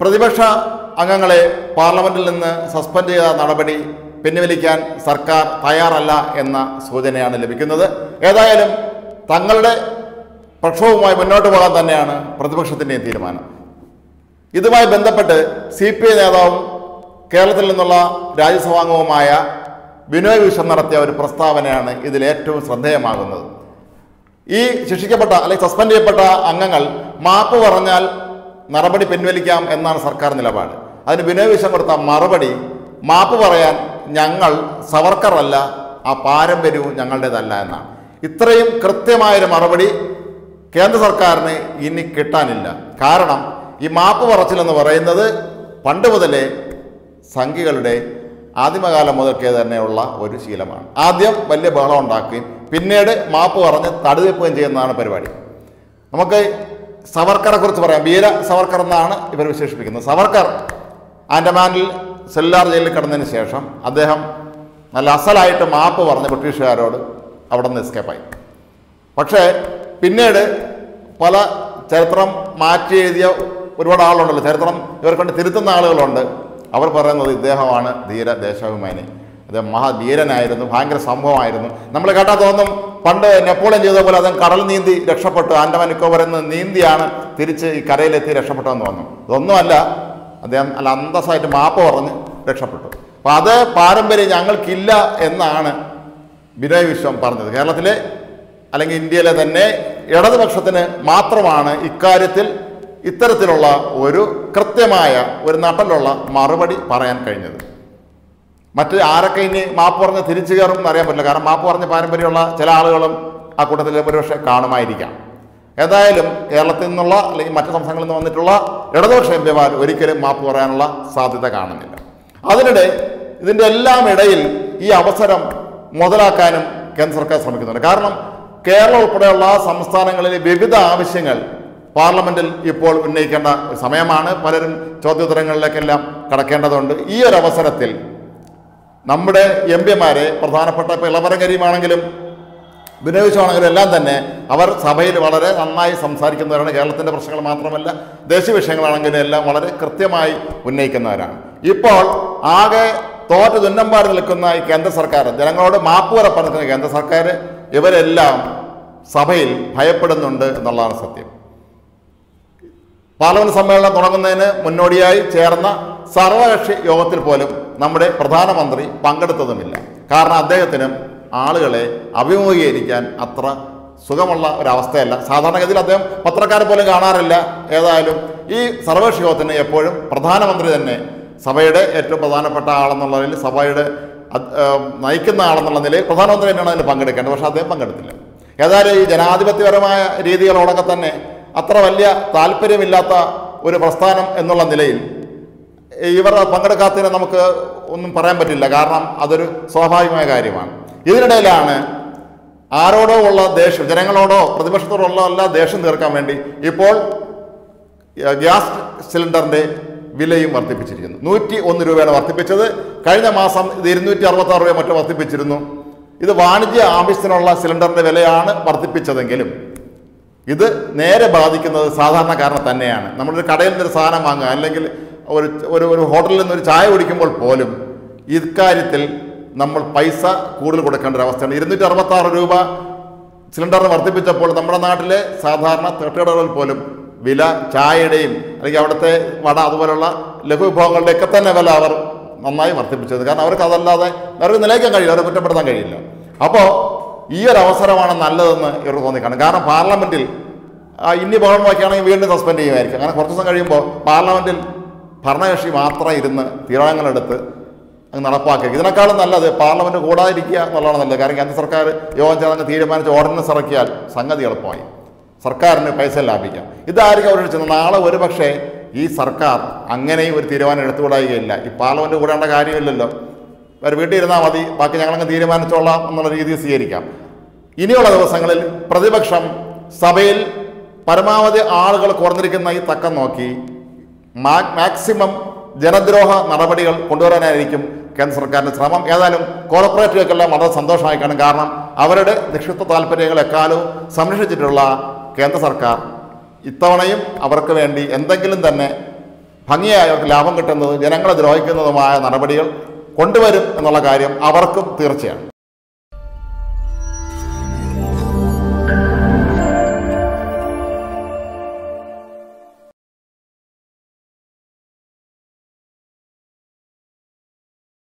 പ്രതിപക്ഷ അംഗങ്ങളെ പാർലമെന്റിൽ നിന്ന് സസ്പെൻഡ് ചെയ്ത നടപടി പിൻവലിക്കാൻ സർക്കാർ തയ്യാറല്ല എന്ന സൂചനയാണ് ലഭിക്കുന്നത് ഏതായാലും തങ്ങളുടെ പ്രക്ഷോഭവുമായി മുന്നോട്ട് പോകാൻ തന്നെയാണ് പ്രതിപക്ഷത്തിൻ്റെയും തീരുമാനം ഇതുമായി ബന്ധപ്പെട്ട് സി പി ഐ നേതാവും കേരളത്തിൽ നിന്നുള്ള രാജ്യസഭാംഗവുമായ ബിനോയ് വിശ്വം നടത്തിയ ഒരു പ്രസ്താവനയാണ് ഇതിൽ ഏറ്റവും ശ്രദ്ധേയമാകുന്നത് ഈ ശിക്ഷിക്കപ്പെട്ട അല്ലെങ്കിൽ സസ്പെൻഡ് ചെയ്യപ്പെട്ട അംഗങ്ങൾ മാപ്പ് പറഞ്ഞാൽ നടപടി പിൻവലിക്കാം എന്നാണ് സർക്കാർ നിലപാട് അതിന് ബിനോയ് വിശ്വം കൊടുത്ത മറുപടി മാപ്പ് പറയാൻ ഞങ്ങൾ സവർക്കർ അല്ല ആ പാരമ്പര്യവും ഞങ്ങളുടേതല്ല എന്നാണ് ഇത്രയും കൃത്യമായൊരു മറുപടി കേന്ദ്ര സർക്കാരിന് ഇനി കിട്ടാനില്ല കാരണം ഈ മാപ്പ് പറച്ചിലെന്ന് പറയുന്നത് പണ്ട് മുതലേ സംഘികളുടെ ആദിമകാലം മുതൽക്കേ തന്നെയുള്ള ഒരു ശീലമാണ് ആദ്യം വലിയ ബഹളം ഉണ്ടാക്കുകയും പിന്നീട് മാപ്പ് പറഞ്ഞ് തടിവെക്കുകയും ചെയ്യുന്നതാണ് പരിപാടി നമുക്ക് സവർക്കറെ കുറിച്ച് പറയാം വീര സവർക്കർ എന്നാണ് ഇവർ വിശേഷിപ്പിക്കുന്നത് സവർക്കർ ആൻഡമാനിൽ സെല്ലാർ ജയിലിൽ കിടന്നതിന് ശേഷം അദ്ദേഹം നല്ല അസലായിട്ട് മാപ്പ് പറഞ്ഞ് ബ്രിട്ടീഷുകാരോട് അവിടെ നിന്ന് എസ്കേപ്പായി പക്ഷേ പിന്നീട് പല ചരിത്രം മാറ്റി എഴുതിയ ഒരുപാട് ആളുണ്ടല്ലോ ചരിത്രം ഇവർ കൊണ്ട് തിരുത്തുന്ന ആളുകളുണ്ട് അവർ പറയുന്നത് ഇദ്ദേഹമാണ് ധീര ദേശാഭിമാനി അദ്ദേഹം മഹാധീരനായിരുന്നു ഭയങ്കര സംഭവമായിരുന്നു നമ്മൾ കേട്ടാൽ തോന്നും പണ്ട് നെപ്പോളിയൻ ചെയ്ത പോലെ അദ്ദേഹം കടൽ നീന്തി രക്ഷപ്പെട്ടു ആൻഡമാൻ നിക്കോബറിൽ നിന്ന് നീന്തിയാണ് തിരിച്ച് ഈ കരയിലെത്തി രക്ഷപ്പെട്ടതെന്ന് തോന്നും ഇതൊന്നുമല്ല അദ്ദേഹം നല്ല അന്തസ്സായിട്ട് മാപ്പ് പറഞ്ഞ് രക്ഷപ്പെട്ടു അപ്പം അത് പാരമ്പര്യം ഞങ്ങൾക്കില്ല എന്നാണ് ബിനോയ് വിശ്വം പറഞ്ഞത് കേരളത്തിലെ അല്ലെങ്കിൽ ഇന്ത്യയിലെ തന്നെ ഇടതുപക്ഷത്തിന് മാത്രമാണ് ഇക്കാര്യത്തിൽ ഇത്തരത്തിലുള്ള ഒരു കൃത്യമായ ഒരു നട്ടലുള്ള മറുപടി പറയാൻ കഴിഞ്ഞത് മറ്റ് ആരൊക്കെ ഇനി മാപ്പ് പറഞ്ഞ് തിരിച്ചു കയറും എന്ന് അറിയാൻ പറ്റില്ല കാരണം മാപ്പ് പറഞ്ഞ പാരമ്പര്യമുള്ള ചില ആളുകളും ആ കൂട്ടത്തിൽ ഒരുപക്ഷെ കാണുമായിരിക്കാം ഏതായാലും കേരളത്തിൽ നിന്നുള്ള അല്ലെങ്കിൽ മറ്റ് സംസ്ഥാനങ്ങളിൽ നിന്ന് വന്നിട്ടുള്ള ഇടതുപക്ഷ എം പിമാർ ഒരിക്കലും മാപ്പ് പറയാനുള്ള സാധ്യത കാണുന്നില്ല അതിനിടെ ഇതിൻ്റെ എല്ലാം ഇടയിൽ ഈ അവസരം മുതലാക്കാനും കേന്ദ്ര സർക്കാർ ശ്രമിക്കുന്നുണ്ട് കാരണം കേരളം ഉൾപ്പെടെയുള്ള സംസ്ഥാനങ്ങളിലെ വിവിധ ആവശ്യങ്ങൾ പാർലമെന്റിൽ ഇപ്പോൾ ഉന്നയിക്കേണ്ട ഒരു സമയമാണ് പലരും ചോദ്യോത്തരങ്ങളിലേക്കെല്ലാം കടക്കേണ്ടതുണ്ട് ഈ ഒരു അവസരത്തിൽ നമ്മുടെ എം പിമാരെ പ്രധാനപ്പെട്ട ഇപ്പോൾ ഇളവരം കരീമാണെങ്കിലും വിനോദിച്ചാണെങ്കിലും എല്ലാം തന്നെ അവർ സഭയിൽ വളരെ നന്നായി സംസാരിക്കുന്നവരാണ് കേരളത്തിൻ്റെ പ്രശ്നങ്ങൾ മാത്രമല്ല ദേശീയ വിഷയങ്ങളാണെങ്കിലും എല്ലാം വളരെ കൃത്യമായി ഉന്നയിക്കുന്നവരാണ് ഇപ്പോൾ ആകെ തോറ്റ് തുന്നമ്പാട് നിൽക്കുന്ന ഈ കേന്ദ്ര സർക്കാർ ജനങ്ങളോട് മാപ്പ് വരെ പറഞ്ഞിരിക്കുന്ന കേന്ദ്ര സർക്കാർ ഇവരെല്ലാം സഭയിൽ ഭയപ്പെടുന്നുണ്ട് എന്നുള്ളതാണ് സത്യം പാർലമെന്റ് സമ്മേളനം തുടങ്ങുന്നതിന് മുന്നോടിയായി ചേർന്ന സർവകക്ഷി യോഗത്തിൽ പോലും നമ്മുടെ പ്രധാനമന്ത്രി പങ്കെടുത്തതുമില്ല കാരണം അദ്ദേഹത്തിനും ആളുകളെ അഭിമുഖീകരിക്കാൻ അത്ര സുഖമുള്ള ഒരവസ്ഥയല്ല സാധാരണഗതിയിൽ അദ്ദേഹം പത്രക്കാരെ പോലും കാണാറില്ല ഏതായാലും ഈ സർവകക്ഷി യോഗത്തിന് എപ്പോഴും പ്രധാനമന്ത്രി തന്നെ സഭയുടെ ഏറ്റവും പ്രധാനപ്പെട്ട ആളെന്നുള്ള നിലയിൽ സഭയുടെ അത്, ഏർ, നയിക്കുന്ന ആളെന്നുള്ള നിലയിൽ പ്രധാനമന്ത്രി തന്നെയാണ് അതിൽ പങ്കെടുക്കേണ്ടത് പക്ഷേ അദ്ദേഹം പങ്കെടുത്തില്ല ഏതായാലും ഈ ജനാധിപത്യപരമായ രീതികളോടൊക്കെ തന്നെ അത്ര വലിയ താല്പര്യമില്ലാത്ത ഒരു പ്രസ്ഥാനം എന്നുള്ള നിലയിൽ ഇവർ പങ്കെടുക്കാത്തതിന് നമുക്ക് ഒന്നും പറയാൻ പറ്റില്ല കാരണം അതൊരു സ്വാഭാവികമായ കാര്യമാണ് ഇതിനിടയിലാണ് ആരോടോ ഉള്ള ദേഷ്യം ജനങ്ങളോടോ പ്രതിപക്ഷത്തോടോ ഉള്ള എല്ലാ ദേഷ്യം തീർക്കാൻ വേണ്ടി ഇപ്പോൾ ഏഹ്, ഗ്യാസ് സിലിണ്ടറിന്റെ വിലയും വർദ്ധിപ്പിച്ചിരിക്കുന്നു നൂറ്റി ഒന്ന് രൂപയാണ് വർദ്ധിപ്പിച്ചത് കഴിഞ്ഞ മാസം ഇത് ഇരുന്നൂറ്റി അറുപത്തി ആറ് രൂപ മറ്റോ വർദ്ധിപ്പിച്ചിരുന്നു ഇത് വാണിജ്യ ആവശ്യത്തിനുള്ള സിലിണ്ടറിന്റെ വിലയാണ് വർദ്ധിപ്പിച്ചതെങ്കിലും ഇത് നേരെ ബാധിക്കുന്നത് സാധാരണക്കാരനെ തന്നെയാണ് നമ്മളൊരു കടയിൽ നിന്നൊരു സാധനം വാങ്ങുക അല്ലെങ്കിൽ ഒരു ഒരു ഒരു ഹോട്ടലിൽ നിന്ന് ഒരു ചായ കുടിക്കുമ്പോൾ പോലും ഇക്കാര്യത്തിൽ നമ്മൾ പൈസ കൂടുതൽ കൊടുക്കേണ്ട ഒരു അവസ്ഥയാണ് ഇരുന്നൂറ്റി അറുപത്തി ആറ് രൂപ സിലിണ്ടറിന് വർദ്ധിപ്പിച്ചപ്പോൾ നമ്മുടെ നാട്ടിലെ സാധാരണ തട്ടുകടകളിൽ പോലും വില ചായയുടെയും അല്ലെങ്കിൽ അവിടുത്തെ വട അതുപോലുള്ള ലഘുവിഭവങ്ങളുടെയൊക്കെ തന്നെ വില അവർ നന്നായി വർദ്ധിപ്പിച്ചത് കാരണം അവർക്ക് അതല്ലാതെ അവർക്ക് നിലയ്ക്കാൻ കഴിയില്ല അവരെ കുറ്റപ്പെടുത്താൻ കഴിയില്ല അപ്പോൾ ഈ ഒരു അവസരമാണ് നല്ലതെന്ന് ഇവർ തോന്നിക്കാണും കാരണം പാർലമെന്റിൽ ആ, ഇനി ബഹളം വയ്ക്കുകയാണെങ്കിൽ വീണ്ടും സസ്പെൻഡ് ചെയ്യുമായിരിക്കും അങ്ങനെ കുറച്ച് ദിവസം കഴിയുമ്പോൾ പാർലമെന്റിൽ ഭരണകക്ഷി മാത്രം ഇരുന്ന് തീരുമാനങ്ങളെടുത്ത് അങ്ങ് നടപ്പാക്കുക ഇതിനേക്കാളും നല്ലത് പാർലമെന്റ് കൂടാതിരിക്കുക എന്നുള്ളതാണ് നല്ലത് കാരണം കേന്ദ്ര സർക്കാർ യോഗം ചേർന്ന് തീരുമാനിച്ച് ഓർഡിനൻസ് ഇറക്കിയാൽ സംഗതി എളുപ്പമായി സർക്കാരിന് പൈസ ലാഭിക്കാം ഇതായിരിക്കും അവരോട് ചെന്ന് നാളെ ഒരു പക്ഷേ ഈ സർക്കാർ അങ്ങനെയും ഒരു തീരുമാനം എടുത്തുകൂടായികയില്ല ഈ പാർലമെന്റ് കൂടേണ്ട കാര്യമില്ലല്ലോ അവർ വീട്ടിൽ ഇരുന്നാൽ മതി ബാക്കി ഞങ്ങളങ്ങ് തീരുമാനിച്ചോളാം എന്നുള്ള രീതി സ്വീകരിക്കാം ഇനിയുള്ള ദിവസങ്ങളിൽ പ്രതിപക്ഷം സഭയിൽ പരമാവധി ആളുകൾ കുറഞ്ഞിരിക്കുന്ന ഈ തക്കം നോക്കി മാ- മാക്സിമം ജനദ്രോഹ നടപടികൾ കൊണ്ടുവരാനായിരിക്കും കേന്ദ്ര സർക്കാരിന്റെ ശ്രമം ഏതായാലും കോർപ്പറേറ്റുകൾക്കെല്ലാം വളരെ സന്തോഷമായി കാണും കാരണം അവരുടെ നിക്ഷിപ്ത താല്പര്യങ്ങൾ എക്കാലവും സംരക്ഷിച്ചിട്ടുള്ള കേന്ദ്ര സർക്കാർ ഇത്തവണയും അവർക്ക് വേണ്ടി എന്തെങ്കിലും തന്നെ ഭംഗിയായി അവർക്ക് ലാഭം കിട്ടുന്നത് ജനങ്ങളെ ദ്രോഹിക്കുന്നതുമായ നടപടികൾ കൊണ്ടുവരും എന്നുള്ള കാര്യം അവർക്കും തീർച്ചയാണ്